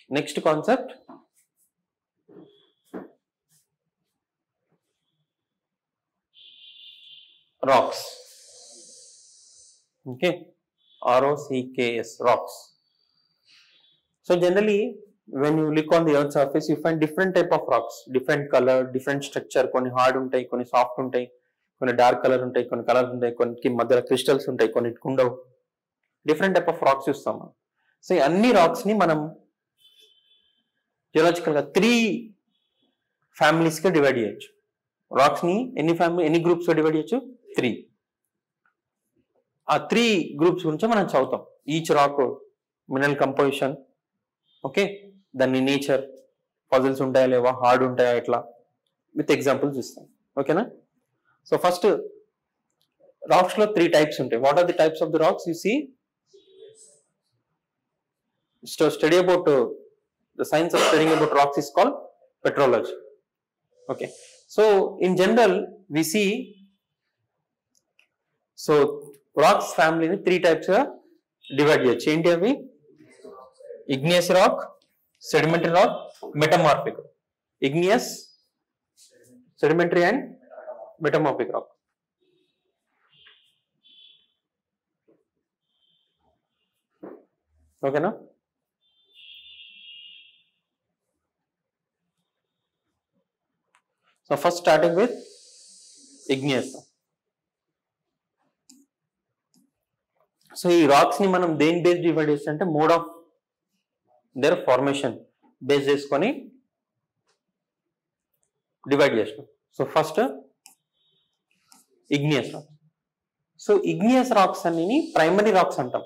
Next concept rocks okay r o c k s rocks so generally when you look on the earth surface you find different type of rocks different color different structure కొన్ని hard ఉంటాయి కొన్ని soft ఉంటాయి కొన్ని dark colour ఉంటాయి కొన్ని colour ఉంటాయి కొన్ని మధ్యలో క్రిస్టల్స్ ఉంటాయి కొన్ని ఉండవు డిఫరెంట్ టైప్ ఆఫ్ రాక్స్ చూస్తాం మనం సో ఈ అన్ని రాక్స్ ని మనం జియోలాజికల్ గా త్రీ ఫ్యామిలీస్ గా డివైడ్ చేయొచ్చు రాక్స్ ని ఎన్ని ఫ్యామిలీ ఎన్ని గ్రూప్స్ గా డివైడ్ చేయొచ్చు త్రీ ఆ త్రీ గ్రూప్స్ గురించి మనం చదువుతాం each rock mineral composition okay దాని నేచర్ పజిల్స్ ఉంటాయా లేవా హార్డ్ ఉంటాయా ఎట్లా విత్ ఎగ్జాంపుల్ చూస్తాం ఓకేనా సో ఫస్ట్ రాక్స్ లో త్రీ టైప్స్ ఉంటాయి what are the types of the rocks you see study about the science of studying about rocks is called petrology okay so in general we see so rocks ఫ్యామిలీని three types గా divide చేయొచ్చు ఏంటి అవి igneous rock sedimentary rock metamorphic igneous sedimentary and metamorphic rock ఓకేనా so first starting with igneous so ఈ rocks ని మనం దేని బేస్ డివైడ్ చేస్తే అంటే mode of their formation base చేసుకొని డివైడ్ చేసినాం so first igneous rocks so igneous rocks అన్ని ప్రైమరీ రాక్స్ అంటాం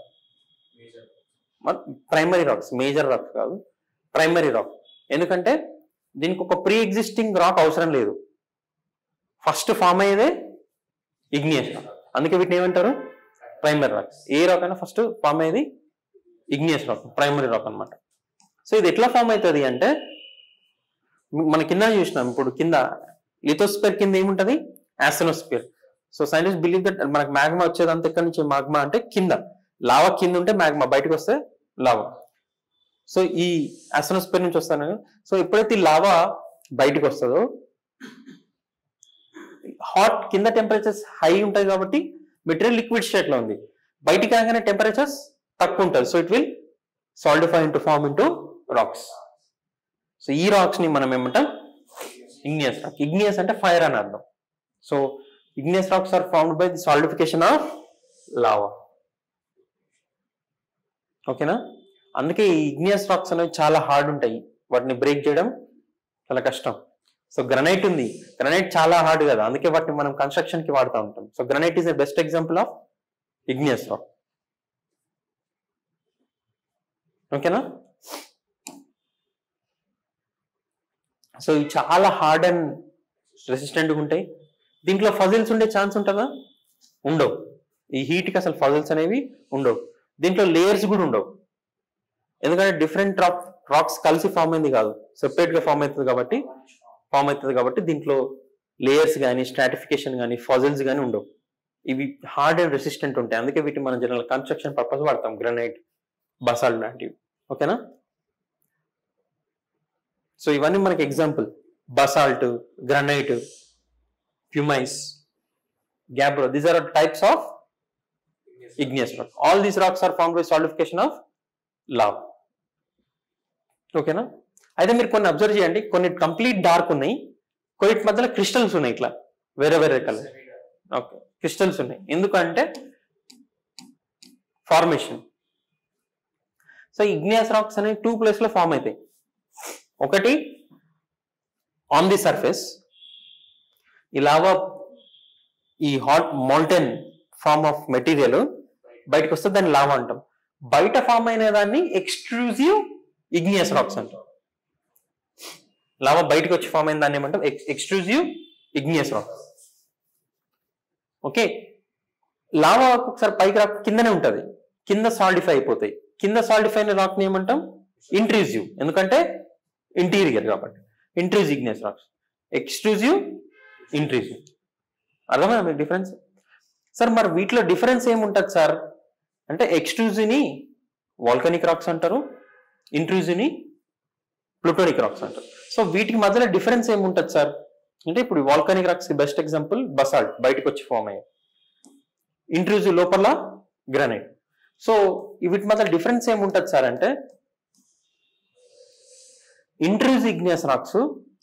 ప్రైమరీ రాక్స్ మేజర్ రాక్స్ కాదు ప్రైమరీ రాక్ ఎందుకంటే దీనికి ఒక ప్రీ ఎగ్జిస్టింగ్ రాక్ అవసరం లేదు ఫస్ట్ ఫామ్ అయ్యేదే ఇగ్నియస్ రాక్ అందుకే వీటిని ఏమంటారు ప్రైమరీ రాక్ ఏ రాక్ అయినా ఫస్ట్ ఫామ్ అయ్యేది ఇగ్నియస్ రాక్ ప్రైమరీ రాక్ అన్నమాట సో ఇది ఎట్లా ఫామ్ అవుతుంది అంటే మన కింద చూసినాం ఇప్పుడు కింద లిథోస్పియర్ కింద ఏముంటది asthenosphere so scientist believe that మనకు మ్యాగ్మా వచ్చేదంతా ఎక్కడి నుంచి మాగ్మా అంటే కింద లావా కింద ఉంటే మ్యాగ్మా బయటకు వస్తే లావా సో ఈ యాసనోస్పియర్ నుంచి వస్తాను సో ఎప్పుడైతే ఈ లావా బయటకు వస్తుందో హాట్ కింద టెంపరేచర్స్ హై ఉంటాయి కాబట్టి మెటీరియల్ లిక్విడ్ స్టేట్ లో ఉంది బయటికి రాగానే టెంపరేచర్స్ తక్కువ ఉంటుంది so it will solidify into form into rocks so ఈ రాక్స్ ని మనం ఏమంటాం ఇగ్నియస్ రాక్ ఇగ్నియస్ అంటే ఫైర్ అని అర్థం so igneous rocks are formed by the solidification of lava ఓకేనా అందుకే ఈ ఇగ్నియస్ రాక్స్ అనేవి చాలా హార్డ్ ఉంటాయి వాటిని బ్రేక్ చేయడం చాలా కష్టం సో గ్రనైట్ ఉంది గ్రనైట్ చాలా హార్డ్ కదా అందుకే వాటిని మనం కన్స్ట్రక్షన్ కి వాడుతూ ఉంటాం so granite is a best example of igneous rock ఓకేనా సో ఇవి చాలా హార్డ్ అండ్ రెసిస్టెంట్గా ఉంటాయి దీంట్లో ఫజిల్స్ ఉండే ఛాన్స్ ఉంటుందా ఉండవు ఈ హీట్కి అసలు ఫజిల్స్ అనేవి ఉండవు దీంట్లో లేయర్స్ కూడా ఉండవు ఎందుకంటే డిఫరెంట్ రాక్ రాక్స్ కలిసి ఫామ్ అయింది కాదు సెపరేట్ గా ఫామ్ అవుతుంది కాబట్టి ఫామ్ అవుతుంది కాబట్టి దీంట్లో లేయర్స్ కానీ స్ట్రాటిఫికేషన్ కానీ ఫజిల్స్ కానీ ఉండవు ఇవి హార్డ్ అండ్ రెసిస్టెంట్ ఉంటాయి అందుకే వీటిని మనం జనరల్ కన్స్ట్రక్షన్ పర్పస్ వాడతాం గ్రనైట్ బసాల్ట్ లాంటివి ఓకేనా సో ఇవన్నీ మనకి example basalt granite pumice gabbro these are types of igneous rock. All these rocks are formed by solidification of lava. ఓకేనా అయితే మీరు కొన్ని అబ్జర్వ్ చేయండి కొన్ని కంప్లీట్ డార్క్ ఉన్నాయి కొన్నిటి మధ్యలో క్రిస్టల్స్ ఉన్నాయి ఇట్లా వేరే వేరే కలర్ ఓకే క్రిస్టల్స్ ఉన్నాయి ఎందుకంటే ఫార్మేషన్ సో ఇగ్నియస్ రాక్స్ అనేవి టూ ప్లేస్ లో ఫామ్ అవుతాయి ఒకటి ఆన్ ది సర్ఫేస్ ఈ లావా ఈ hot mountain form of material బయటకు వస్తే దాన్ని లావా అంటాం బయట ఫామ్ అయిన దాన్ని ఎక్స్క్లూజివ్ ఇగ్నియస్ రాక్స్ అంటాం లావా బయటకు వచ్చి ఫామ్ అయిన దాన్ని ఏమంటాం exclusive igneous rock okay lava ఒకసారి పైకి రాక్ కిందనే ఉంటది కింద సాల్డిఫై అయిపోతాయి కింద సాల్డిఫై అయిన రాక్ ని ఏమంటాం ఇంట్రూజివ్ ఎందుకంటే ఇంటీరియర్ కాబట్టి intrusive igneous rocks exclusive intrusive అర్థమైనా మీకు డిఫరెన్స్ సార్ మరి వీటిలో డిఫరెన్స్ ఏముంటుంది సార్ అంటే ఎక్స్ట్రూజివ్ని వాల్కనిక్ రాక్స్ అంటారు ఇంట్రూజివ్ని ప్లూటోనిక్ రాక్స్ అంటారు సో వీటికి మధ్యలో డిఫరెన్స్ ఏముంటుంది సార్ అంటే ఇప్పుడు వాల్కానిక్ రాక్స్ కి బెస్ట్ ఎగ్జాంపుల్ బసాల్ట్ బయటకు వచ్చి ఫామ్ అయ్యాయి ఇంట్రూజివ్ లోపల గ్రానైట్ సో వీటి మధ్య డిఫరెన్స్ ఏముంటుంది సార్ అంటే ఇంట్రూజ్ ఇగ్నియస్ రాక్స్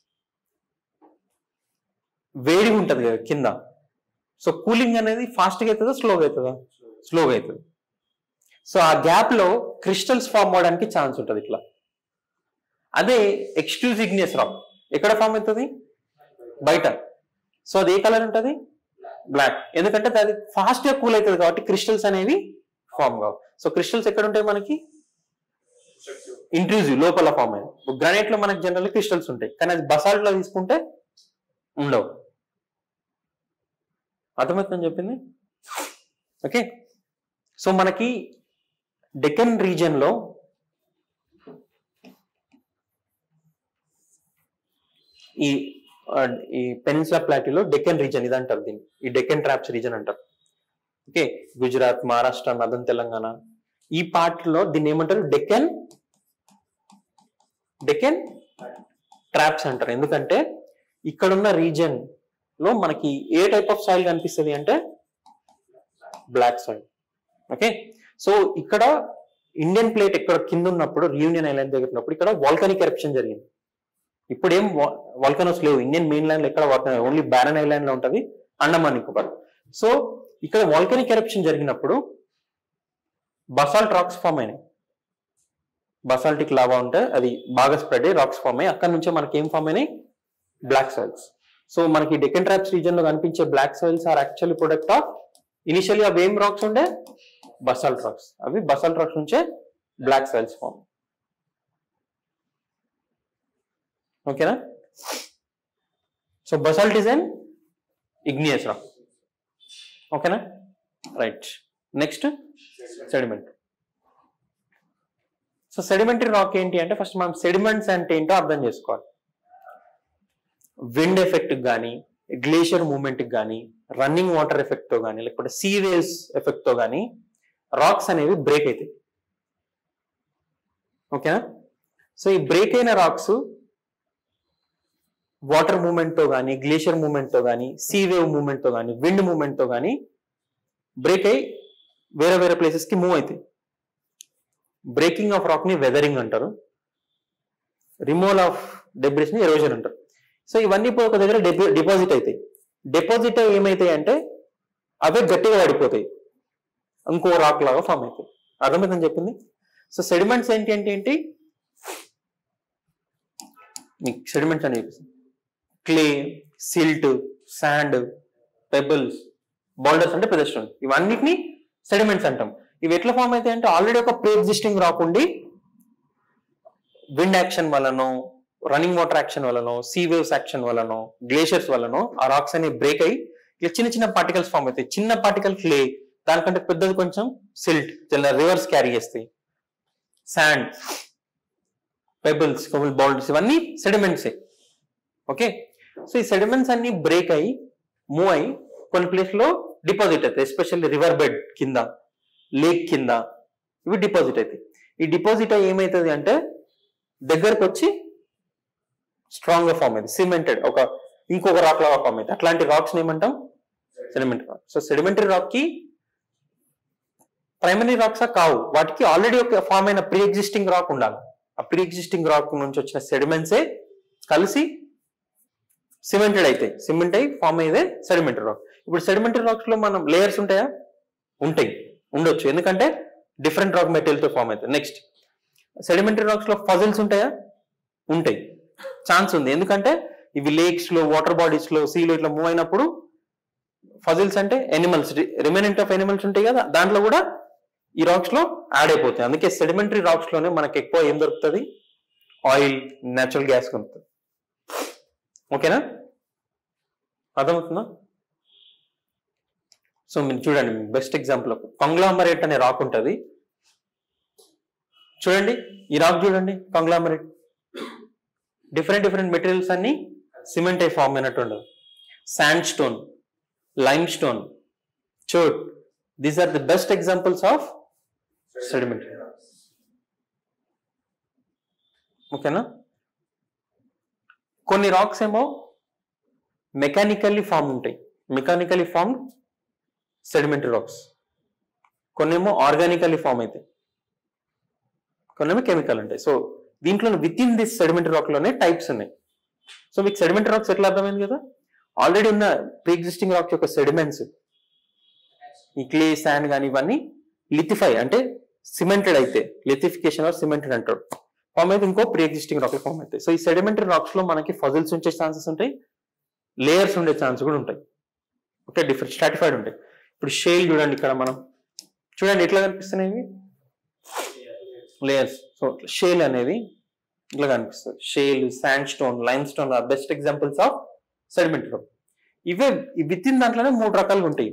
వేడిగా ఉంటుంది కదా కింద సో కూలింగ్ అనేది ఫాస్ట్గా అవుతుందా స్లోగా అవుతుందా స్లోగా అవుతుంది సో ఆ గ్యాప్ లో క్రిస్టల్స్ ఫామ్ అవడానికి ఛాన్స్ ఉంటుంది ఇట్లా అదే ఎక్స్క్లూజ్ ఇగ్నియస్ రాక్ ఎక్కడ ఫామ్ అవుతుంది బయట సో అది ఏ కలర్ ఉంటుంది బ్లాక్ ఎందుకంటే అది ఫాస్ట్ గా కూల్ అవుతుంది కాబట్టి క్రిస్టల్స్ అనేవి ఫామ్ కావు సో క్రిస్టల్స్ ఎక్కడ ఉంటాయి మనకి ఇంట్రూజివ్ లోపల ఫామ్ అయ్యాయి గ్రానైట్ లో మనకి జనరల్ క్రిస్టల్స్ ఉంటాయి కానీ అది బసాల్ట్ లో తీసుకుంటే ఉండవు అర్థమవుతుందని చెప్పింది ఓకే సో మనకి డెక్కన్ రీజియన్ లో ఈ ఆ, ఈ పెనిన్సులా ప్లాటీలో డెక్కన్ రీజన్ ఇది అంటారు దీన్ని ఈ డెక్కన్ ట్రాప్స్ రీజన్ అంటారు ఓకే గుజరాత్ మహారాష్ట్ర నదన్ తెలంగాణ ఈ పార్ట్ లో దీన్ని ఏమంటారు డెక్కన్ డెక్కన్ ట్రాప్స్ అంటారు ఎందుకంటే ఇక్కడున్న రీజన్ లో మనకి ఏ టైప్ ఆఫ్ సాయిల్ కనిపిస్తుంది అంటే బ్లాక్ సాయిల్ ఓకే సో ఇక్కడ ఇండియన్ ప్లేట్ ఇక్కడ కింద ఉన్నప్పుడు రీయూనియన్ ఐలాండ్ దగ్గర ఉన్నప్పుడు ఇక్కడ వాల్కనిక్ ఎరప్షన్ జరిగింది ఇప్పుడు ఏం వాల్కనోస్ లేవు ఇండియన్ మెయిన్ ల్యాండ్ ఎక్కడ వాల్కనో ఓన్లీ బ్యారన్ ఐలాండ్ లో ఉంటది అండమాన్ నికోబార్ సో ఇక్కడ వాల్కనిక్ ఎరప్షన్ జరిగినప్పుడు బసాల్ట్ రాక్స్ ఫామ్ అయినాయి బసాల్టిక్ లావా ఉంటే అది బాగా స్ప్రెడ్ అయ్యి రాక్స్ ఫామ్ అయ్యి అక్కడ నుంచే మనకి ఏం ఫామ్ అయినాయి బ్లాక్ సాయిల్స్ సో మనకి డెక్కన్ ట్రాప్స్ రీజన్ లో కనిపించే black soils are actually product of initially అవి ఏం రాక్స్ ఉండే బసాల్ట్ రాక్స్ అవి బసాల్ట్ రాక్స్ నుంచే బ్లాక్ సాయిల్స్ ఫామ్ ఓకేనా so basalt is an igneous rock ఓకేనా right next sediment so sedimentary rock ఏంటి అంటే ఫస్ట్ మనం సెడిమెంట్స్ అంటే ఏంటో అర్థం చేసుకోవాలి విండ్ ఎఫెక్ట్ కానీ గ్లేషియర్ మూమెంట్ కానీ రన్నింగ్ వాటర్ ఎఫెక్ట్ తో కానీ లేకపోతే సీ వేవ్స్ ఎఫెక్ట్ తో కానీ రాక్స్ అనేవి బ్రేక్ అవుతాయి ఓకేనా సో ఈ బ్రేక్ అయిన రాక్స్ వాటర్ మూమెంట్ తో కానీ గ్లేషియర్ మూమెంట్ తో కానీ సీ వేవ్ మూమెంట్ తో కానీ విండ్ మూమెంట్ తో కానీ బ్రేక్ అయి వేరే వేరే ప్లేసెస్ కి మూవ్ అవుతాయి బ్రేకింగ్ ఆఫ్ రాక్ ని వెదరింగ్ అంటారు రిమూవల్ ఆఫ్ డెబ్రిస్ ని ఎరోజన్ అంటారు సో ఇవన్నీ ఇప్పుడు ఒక దగ్గర డిపాజిట్ అవుతాయి డిపాజిట్ అయ్యి ఏమైతాయి అంటే అవే గట్టిగా పడిపోతాయి ఇంకో రాక్ లాగా ఫామ్ అవుతాయి అర్థమైందని చెప్పింది సో సెడిమెంట్స్ ఏంటి అంటే ఏంటి మీకు సెడిమెంట్స్ అని చెప్పేసి clay silt sand pebbles boulders అంటే పెదస్టోన్ ఇవన్నిటిని సెడిమెంట్స్ అంటాం ఇవి ఎట్లా ఫామ్ అవుతాయి అంటే ఆల్రెడీ ఒక ప్రీ ఎగ్జిస్టింగ్ రాక్ ఉండి విండ్ యాక్షన్ వలనో రన్నింగ్ వాటర్ యాక్షన్ వలనో సీ వేవ్స్ యాక్షన్ వలనో గ్లేషియర్స్ వలనో ఆ రాక్స్ అనేవి బ్రేక్ అయ్యి ఇట్లా చిన్న చిన్న పార్టికల్స్ ఫామ్ అవుతాయి చిన్న పార్టికల్ క్లే దానికంటే పెద్దది కొంచెం సిల్ట్ చిన్న రివర్స్ క్యారీ చేస్తాయి శాండ్ పెబుల్స్ బౌల్డర్స్ ఇవన్నీ సెడిమెంట్సే ఓకే సో ఈ సెడిమెంట్స్ అన్ని బ్రేక్ అయ్యి మూవ్ అయ్యి కొన్ని ప్లేస్ లో డిపాజిట్ అవుతాయి ఎస్పెషల్లీ రివర్ బెడ్ కింద లేక్ కింద ఇవి డిపాజిట్ అవుతాయి ఈ డిపాజిట్ అయ్యి ఏమవుతుంది అంటే దగ్గరకు వచ్చి స్ట్రాంగ్ గా ఫామ్ అయింది సిమెంటెడ్ ఒక ఇంకొక రాక్ లాగా ఫామ్ అయింది అట్లాంటి రాక్స్ ఏమంటాం sedimentary rock so sedimentary rock కి ప్రైమరీ రాక్సా కావు వాటికి ఆల్రెడీ ఒక ఫామ్ అయిన ప్రీ ఎగ్జిస్టింగ్ రాక్ ఉండాలి ఆ ప్రీ ఎగ్జిస్టింగ్ రాక్ నుంచి వచ్చిన సెడిమెంట్సే కలిసి సిమెంటెడ్ అవుతాయి సిమెంట్ అయి ఫామ్ అయ్యేదే సెడిమెంటరీ రాక్ ఇప్పుడు సెడిమెంటరీ రాక్స్ లో మనం లేయర్స్ ఉంటాయా ఉంటాయి ఉండొచ్చు ఎందుకంటే డిఫరెంట్ రాక్ మెటీరియల్ తో ఫామ్ అవుతాయి నెక్స్ట్ సెడిమెంటరీ రాక్స్ లో ఫజిల్స్ ఉంటాయా ఉంటాయి ఛాన్స్ ఉంది ఎందుకంటే ఇవి లేక్స్ లో వాటర్ బాడీస్ లో సీలో ఇట్లా మూవ్ అయినప్పుడు ఫజిల్స్ అంటే ఎనిమల్స్ రిమైనెంట్ ఆఫ్ ఎనిమల్స్ ఉంటాయి కదా దాంట్లో కూడా ఈ రాక్స్ లో యాడ్ అయిపోతాయి అందుకే సెడిమెంటరీ రాక్స్ లోనే మనకి ఎక్కువ ఏం దొరుకుతుంది ఆయిల్ నేచురల్ గ్యాస్ దొరుకుతుంది ఓకేనా అర్థమవుతుందా సో మీరు చూడండి బెస్ట్ ఎగ్జాంపుల్ కంగ్లామరేట్ అనే రాక్ ఉంటుంది చూడండి ఈ రాక్ చూడండి కంగ్లామరేట్ డిఫరెంట్ డిఫరెంట్ మెటీరియల్స్ అన్ని సిమెంట్ అయి ఫామ్ అయినట్టు ఉండదు శాండ్ స్టోన్ లైమ్ స్టోన్ చోట్ these are the best examples of sedimentary ఓకేనా కొన్ని రాక్స్ ఏమో మెకానికల్లీ ఫామ్ ఉంటాయి మెకానికల్లీ ఫామ్ సెడిమెంటరీ రాక్స్ కొన్నేమో ఆర్గానికల్లీ ఫామ్ అవుతాయి కొన్నేమో కెమికల్ ఉంటాయి సో దీంట్లో within this sedimentary rock లోనే టైప్స్ ఉన్నాయి సో మీకు సెడిమెంటరీ రాక్స్ ఎట్లా అర్థమైంది కదా ఆల్రెడీ ఉన్న ప్రీ ఎగ్జిస్టింగ్ రాక్ యొక్క సెడిమెంట్స్ ఈ క్లే శాండ్ కానీ ఇవన్నీ లిథిఫై అంటే సిమెంటెడ్ అయితే లిథిఫికేషన్ ఆర్ సిమెంటెడ్ అంటాడు ఫామ్ అయితే ఇంకో ప్రీ ఎగ్జిస్టింగ్ రాక్ ఫామ్ అవుతాయి సో ఈ సెడిమెంటరీ రాక్స్ లో మనకి ఫజిల్స్ ఉంచే ఛాన్సెస్ ఉంటాయి లేయర్స్ ఉండే ఛాన్స్ కూడా ఉంటాయి ఓకే డిఫరెంట్ స్ట్రాటిఫైడ్ ఉంటాయి ఇప్పుడు షేల్ చూడండి ఇక్కడ మనం చూడండి ఎట్లా కనిపిస్తున్నాయి ఇవి లేయర్స్ సో షేల్ అనేది ఇట్లా కనిపిస్తుంది shale sandstone limestone are best examples of sedimentary rock ఇవే విత్ ఇన్ దాంట్లోనే మూడు రకాలుగా ఉంటాయి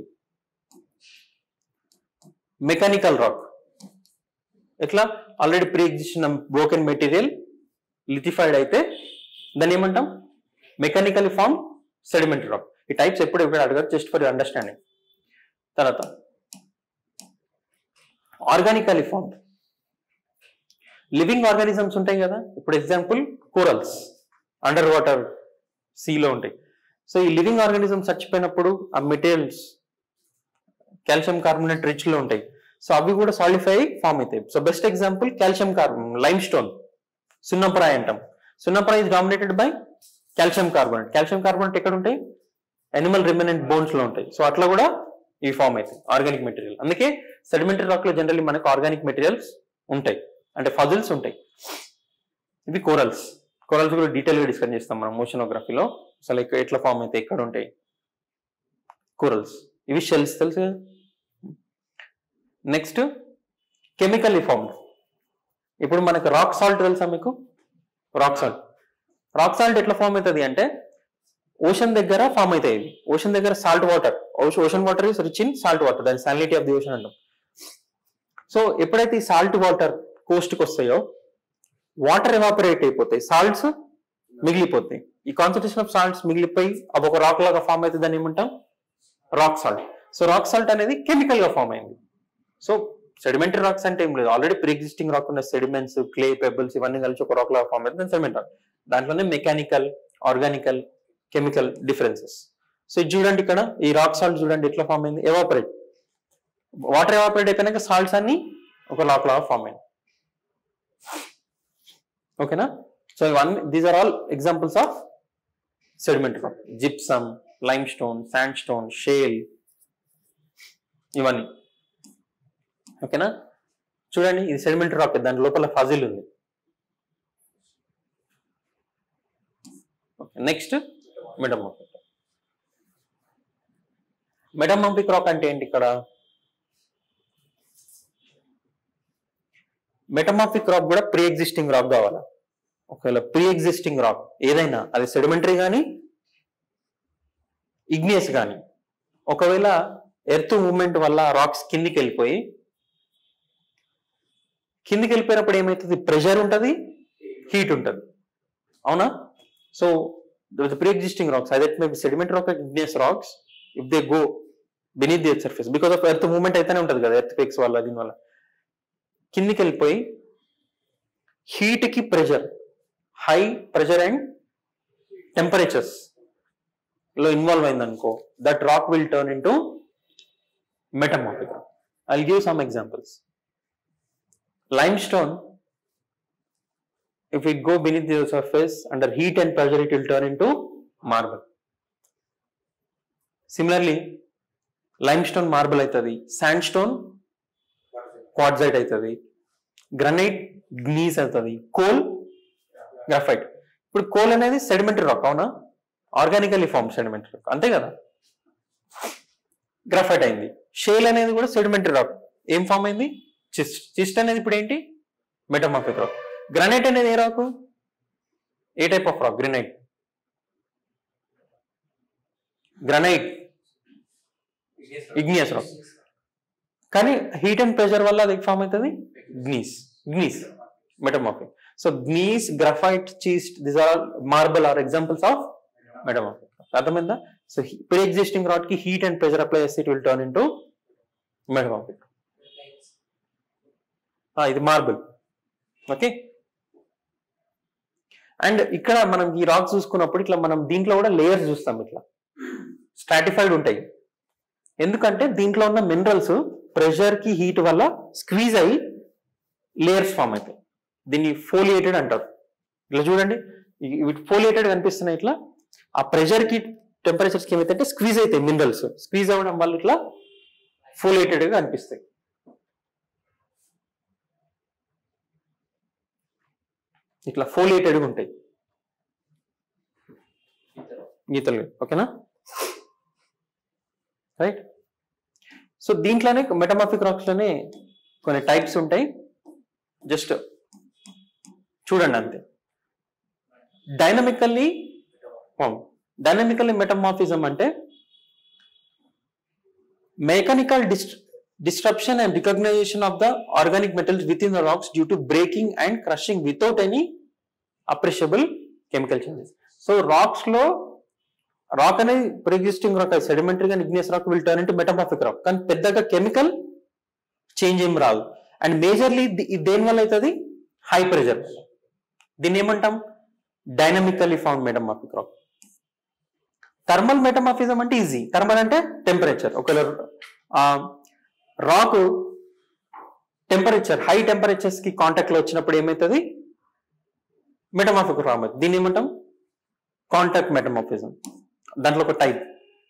మెకానికల్ రాక్ ఎట్లా already pre existing broken material lithified అయితే దాన్ని ఏమంటాం మెకానికల్ ఫామ్ సెడిమెంటరీ రాక్ ఈ టైప్స్ ఎప్పుడు ఎప్పుడు అడగారు జస్ట్ ఫర్ అండర్స్టాండింగ్ తర్వాత ఆర్గానికల్ ఫామ్ లివింగ్ ఆర్గానిజమ్స్ ఉంటాయి కదా ఇప్పుడు ఎగ్జాంపుల్ కోరల్స్ అండర్ వాటర్ సీలో ఉంటాయి సో ఈ లివింగ్ ఆర్గానిజం చచ్చిపోయినప్పుడు ఆ మెటీరియల్స్ కాల్షియం కార్బోనేట్ రిచ్ లో ఉంటాయి సో అవి కూడా సాలిఫై ఫామ్ అవుతాయి so best example calcium carbon limestone సున్నపరాయి అంటాం సున్నపరాయి is dominated by calcium carbonate calcium carbonate ఎక్కడ ఉంటాయి అనిమల్ రిమినెంట్ బోన్స్ లో ఉంటాయి సో అట్లా కూడా ఇవి ఫామ్ అవుతాయి ఆర్గానిక్ మెటీరియల్ అందుకే సెడిమెంటరీ రాక్ లో జనరల్లీ మనకు ఆర్గానిక్ మెటీరియల్స్ ఉంటాయి అంటే ఫజిల్స్ ఉంటాయి ఇవి కోరల్స్ కోరల్స్ కూడా డీటెయిల్ గా డిస్కస్ చేస్తాం మనం ఓషనోగ్రఫీలో అసలు ఎక్క- ఎట్లా ఫామ్ అయితే ఎక్కడ ఉంటాయి కోరల్స్ ఇవి షెల్స్ తెలుసు కదా నెక్స్ట్ కెమికల్లీ ఫార్మ్డ్ ఇప్పుడు మనకు రాక్ సాల్ట్ తెలుసా మీకు రాక్ సాల్ట్ రాక్ సాల్ట్ ఎట్లా ఫామ్ అవుతుంది అంటే ఓషన్ దగ్గర ఫామ్ అవుతాయి ఇవి ఓషన్ దగ్గర salt water ocean water is rich in salt water దాని సాలినిటీ ఆఫ్ ది ఓషన్ అంటాం సో ఎప్పుడైతే ఈ సాల్ట్ వాటర్ కోస్ట్ కి వస్తాయో వాటర్ ఎవాపరేట్ అయిపోతాయి సాల్ట్స్ మిగిలిపోతాయి ఈ కాన్సన్ట్రేషన్ ఆఫ్ సాల్ట్స్ మిగిలిపోయి అవి ఒక రాక్ లాగా ఫామ్ అవుతుంది దాన్ని ఏమంటాం rock salt so rock salt అనేది కెమికల్ గా ఫామ్ అయింది సో సెడిమెంటరీ రాక్స్ అంటే ఏం లేదు ఆల్రెడీ ప్రీ ఎగ్జిస్టింగ్ రాక్ ఉన్న సెడిమెంట్స్ క్లే పెబుల్స్ ఇవన్నీ కలిసి ఒక రాక్ లాగా ఫామ్ అవుతుంది సెడిమెంట్ రాక్ దాంట్లోనే mechanical organical chemical differences so ఇది చూడండి ఇక్కడ ఈ రాక్ సాల్ట్ చూడండి ఎట్లా ఫామ్ అయింది ఎవాపరేట్ వాటర్ ఎవాపరేట్ అయిపోయినాక సాల్ట్స్ అన్ని ఒక లాక్ లాగా ఫామ్ అయింది ఓకేనా so one these are all examples of sedimentary rock gypsum limestone sandstone shale ఇవన్నీ ఓకేనా చూడండి ఇది సెడిమెంటరీ రాక్ దాని లోపల ఫజిల్ ఉంది okay next metamorphic metamorphic rock అంటే ఏంటి ఇక్కడ మెటమాఫిక్ రాక్ కూడా ప్రీ ఎగ్జిస్టింగ్ రాక్ కావాలా ఒకవేళ ప్రీ ఎగ్జిస్టింగ్ రాక్ ఏదైనా అది సెడిమెంటరీ కానీ ఇగ్నియస్ కానీ ఒకవేళ ఎర్త్ మూవ్మెంట్ వల్ల రాక్స్ కిందికి వెళ్ళిపోయి కిందికి వెళ్ళిపోయినప్పుడు ఏమవుతుంది ప్రెషర్ ఉంటుంది హీట్ ఉంటుంది అవునా సో ప్రీ ఎగ్జిస్టింగ్ రాక్స్ అదే may sediment rock igneous rocks if they go beneath the earth surface because of earth movement అయితేనే ఉంటుంది కదా ఎర్త్ క్వేక్స్ వల్ల దీనివల్ల కిందికి వెళ్ళిపోయి హీట్ కి pressure high pressure and temperatures లో ఇన్వాల్వ్ అయింది అనుకో that rock will turn into metamorphic I give some examples limestone if it go beneath the surface under heat and pressure it will turn into marble similarly limestone marble అవుతుంది sandstone quartzite అవుతుంది granite gneiss అవుతుంది coal graphite ఇప్పుడు coal అనేది sedimentary rock అవునా organically form sedimentary rock అంతే కదా graphite అయింది shale అనేది కూడా సెడిమెంటరీ రాక్ ఏం ఫామ్ అయింది చిస్ట్ చిస్ట్ అనేది ఇప్పుడు ఏంటి మెటమాఫిక్ రాక్ గ్రానైట్ అనేది ఏ రాకు ఏ type of rock granite granite igneous rock కానీ హీట్ అండ్ ప్రెషర్ వల్ల అది ఫామ్ అవుతుంది gneiss gneiss metamorphic so gneiss graphite schist these are marble are examples of metamorphic అర్థమైందా సో ప్రీ ఎగ్జిస్టింగ్ రాడ్ కి హీట్ అండ్ ప్రెషర్ అప్లై చేస్తే it will turn into metamorphic ఇది marble okay and ఇక్కడ మనం ఈ racks చూసుకున్నప్పుడు ఇట్లా మనం దీంట్లో కూడా లేయర్స్ చూస్తాం ఇట్లా స్ట్రాటిఫైడ్ ఉంటాయి ఎందుకంటే దీంట్లో ఉన్న మినరల్స్ ప్రెషర్ కి హీట్ వల్ల స్క్వీజ్ అయ్యి లేయర్స్ ఫామ్ అవుతాయి దీన్ని ఫోలియేటెడ్ అంటారు ఇట్లా చూడండి ఫోలియేటెడ్ కనిపిస్తున్నాయి ఇట్లా ఆ ప్రెషర్ కి టెంపరేచర్స్ కి ఏమైతే స్క్వీజ్ అవుతాయి మినరల్స్ స్క్వీజ్ అవ్వడం వల్ల ఇట్లా ఫోలియేటెడ్ గా కనిపిస్తాయి ఇట్లా ఫోలియేటెడ్ ఉంటాయి గీతలు ఓకేనా రైట్ సో దీంట్లోనే మెటమాఫిక్ రాక్స్ లోనే కొన్ని టైప్స్ ఉంటాయి జస్ట్ చూడండి అంతే డైనమికల్లీ డైనమికల్లీ మెటమాఫిజం అంటే mechanical disruption and reorganisation of the organic metals within the rocks due to breaking and crushing without any appreciable chemical changes so rocks లో rock అనేది preexisting rock sedimentary and igneous rock will turn into metamorphic rock కానీ పెద్దగా chemical change ఏం రాదు and majorly దేని వల్ల అవుతుంది high pressure దీన్ని ఏమంటాం dynamically found metamorphic rock thermal metamorphism అంటే ఈజీ థర్మల్ అంటే టెంపరేచర్ ఒకవేళ రాక్ టెంపరేచర్ హై టెంపరేచర్స్ కి కాంటాక్ట్ లో వచ్చినప్పుడు ఏమవుతుంది మెటమాఫిక్ రాక్ అవుతుంది దీన్ని ఏమంటాం కాంటాక్ట్ మెటమాఫిజం దాంట్లో ఒక టైప్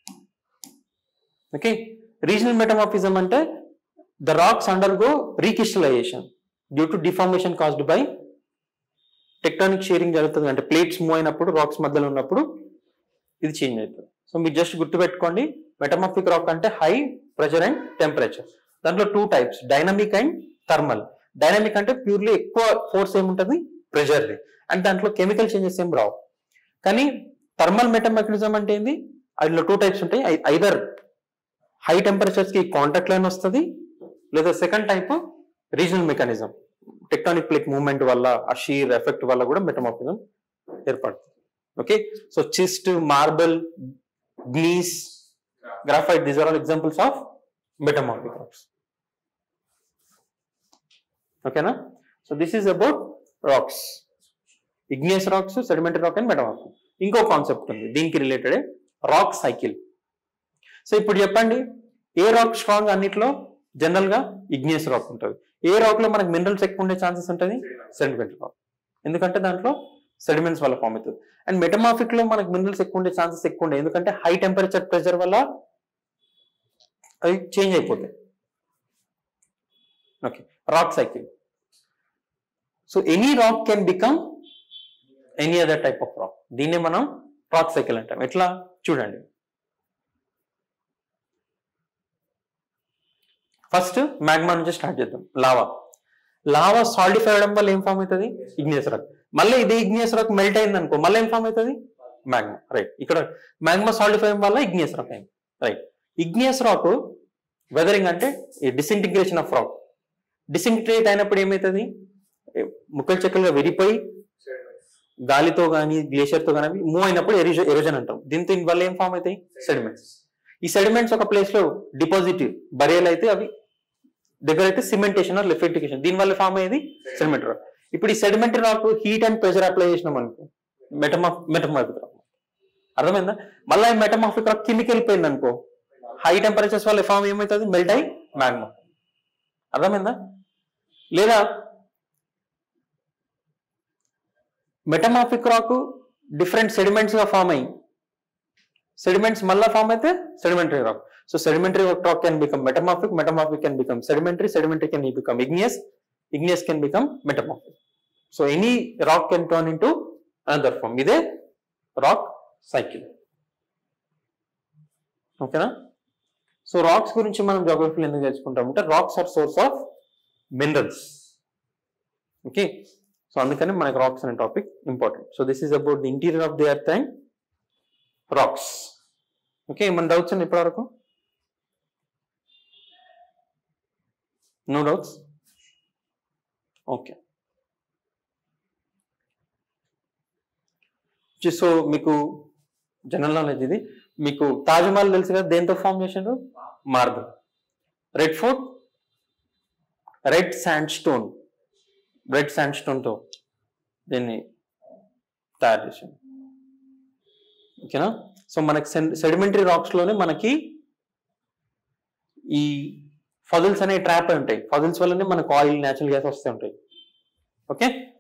ఓకే రీజనల్ మెటమాఫిజం అంటే the rocks undergo recrystallisation due to deformation caused by tectonic shearing జరుగుతుంది అంటే ప్లేట్స్ మూవ్ అయినప్పుడు రాక్స్ మధ్యలో ఉన్నప్పుడు ఇది చేంజ్ అవుతుంది సో మీరు జస్ట్ గుర్తుపెట్టుకోండి మెటమాఫిక్ రాక్ అంటే హై ప్రెషర్ అండ్ టెంపరేచర్ దాంట్లో two types dynamic and thermal dynamic అంటే ప్యూర్లీ ఎక్కువ ఫోర్స్ ఏముంటుంది ప్రెషర్ది అండ్ దాంట్లో కెమికల్ చేంజెస్ ఏం రావు కానీ థర్మల్ మెటమాఫిజం అంటే ఏంది అందులో టూ టైప్స్ ఉంటాయి ఐదర్ హై టెంపరేచర్స్ కి కాంటాక్ట్ లైన్ వస్తుంది లేదా second type regional mechanism tectonic plate movement వల్ల ఆ షీర్ ఎఫెక్ట్ వల్ల కూడా మెటమాఫిజం ఏర్పడుతుంది okay so schist marble gneiss graphite these are all examples of metamorphic rocks ఓకేనా so this is about rocks igneous rocks sedimentary rock and metamorphic ఇంకో concept ఉంది దీనికి related rock cycle so ఇప్పుడు చెప్పండి ఏ రాక్ స్ట్రాంగ్ అన్నిట్లో general గా igneous rock ఉంటుంది ఏ రాక్ లో మనకి మినరల్స్ ఎక్కువ ఉండే ఛాన్సెస్ ఉంటుంది సెడిమెంటరీ రాక్ ఎందుకంటే దాంట్లో సెడిమెంట్స్ వల్ల ఫామ్ అవుతుంది అండ్ మెటమాఫిక్ లో మనకి మినరల్స్ ఎక్కువ ఉండే ఛాన్సెస్ ఎక్కువ ఉండే ఎందుకంటే హై టెంపరేచర్ ప్రెషర్ వల్ల అవి చేంజ్ అయిపోతాయి okay rock cycle so any rock can become any other type of rock దీన్ని మనం రాక్ సైకిల్ అంటాం ఎట్లా చూడండి ఫస్ట్ మ్యాగ్మా నుంచి స్టార్ట్ చేద్దాం లావా లావా సాలిడిఫై అవడం వల్ల ఏం ఫామ్ అవుతుంది ఇగ్నియస్ రాక్ మళ్ళీ ఇదే ఇగ్నియస్ రాక్ మెల్ట్ అయింది అనుకో మళ్ళీ ఏం ఫామ్ అవుతుంది మ్యాగ్మా రైట్ ఇక్కడ మ్యాగ్మా సాలిడిఫై వల్ల ఇగ్నియస్ రాక్ అయింది రైట్ ఇగ్నియస్ రాక్ వెదరింగ్ అంటే డిసింటిగ్రేషన్ ఆఫ్ రాక్ డిసింటిగ్రేట్ అయినప్పుడు ఏమవుతుంది ముక్కలు చెక్కలుగా విడిపోయి గాలితో కానీ గ్లేషియర్ తో కానీ మూవ్ అయినప్పుడు ఎరిజ ఎరోజన్ అంటాం దీంతో వల్ల ఏం ఫామ్ అవుతాయి సెడిమెంట్స్ ఈ సెడిమెంట్స్ ఒక ప్లేస్ లో డిపాజిట్ బరియల్ అయితే అవి దగ్గర అయితే సిమెంటేషన్ ఆర్ లిఫిటికేషన్ దీని వల్ల ఫామ్ అయ్యేది సెడిమెంట్ రాక్ ఇప్పుడు ఈ sedimentary rock heat and pressure apply చేసినాం అనుకో మెటమా మెటమాఫిక్ రాక్ అర్థమైందా మళ్ళీ మెటమాఫిక్ రాక్ కిందికి వెళ్ళిపోయింది అనుకో హై టెంపరేచర్స్ వల్ల ఫామ్ ఏమవుతుంది మెల్ట్ అయి మ్యాగ్మా అర్థమైందా లేదా మెటమాఫిక్ రాక్ డిఫరెంట్ సెడిమెంట్స్ గా ఫామ్ అయ్యి సెడిమెంట్స్ మళ్ళా ఫామ్ అయితే sedimentary rock so sedimentary rock can become metamorphic metamorphic can become sedimentary sedimentary can become igneous igneous can become metamorphic so any rock can turn into another form ఇదే rock cycle ఓకేనా so rocks గురించి మనం జాగ్రఫీలో ఎందుకు తెలుసుకుంటామంటే rocks are source of minerals okay so అందుకని మనకి rocks అనే topic important so this is about the interior of the earth and rocks okay ఏమైనా డౌట్స్ అండి ఇప్పటివరకు నో డౌట్స్ ఓకే సో మీకు జనరల్ నాలెడ్జ్ ఇది మీకు తాజ్మహల్ తెలుసు కదా దేంతో ఫామ్ చేసిండ్రు marble Red Fort red sandstone red sandstone తో దీన్ని తయారు చేసింది ఓకేనా సో మనకి సెడిమెంటరీ రాక్స్ లోనే మనకి ఈ ఫజిల్స్ అనే ట్రాప్ ఉంటాయి ఫజిల్స్ వల్లనే మనకు ఆయిల్ న్యాచురల్ గ్యాస్ వస్తూ ఉంటాయి ఓకే